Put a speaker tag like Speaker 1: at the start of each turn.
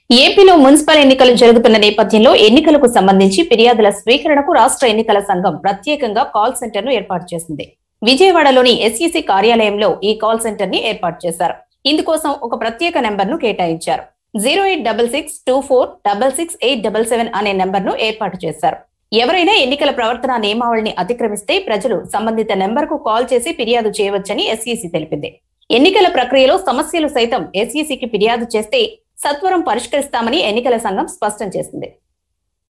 Speaker 1: ఏపీలో మున్సిపల్ ఎన్నికలు జరుగుతున్న నేపథ్యంలో ఎన్నికలకు సంబంధించి ఫిర్యాదుల స్వీకరణకు రాష్ట్ర ఎన్నికల సంఘం ప్రత్యేకంగా కాల్ సెంటర్ ను ఏర్పాటు చేసింది విజయవాడలోని ఎస్ఈసి కార్యాలయంలో ఈ కాల్ సెంటర్ ని ఏర్పాటు చేశారు ఇందుకోసం ఒక ప్రత్యేక నెంబర్ ను కేటాయించారు zero eight double six two four double six eight double seven అనే నెంబర్ ను ఏర్పాటు చేశారు ఎవరైనా ఎన్నికల ప్రవర్తన నియమావళిని అతిక్రమిస్తే ప్రజలు సంబంధిత నెంబర్ కు కాల్ చేసి ఫిర్యాదు చేయవచ్చని ఎస్ఈసి తెలిపింది ఎన్నికల ప్రక్రియలో సమస్యలు సైతం ఎస్ఈసికి ఫిర్యాదు చేస్తే సత్వరం పరిష్కరిస్తామని ఎన్నికల సంఘం స్పష్టం చేసింది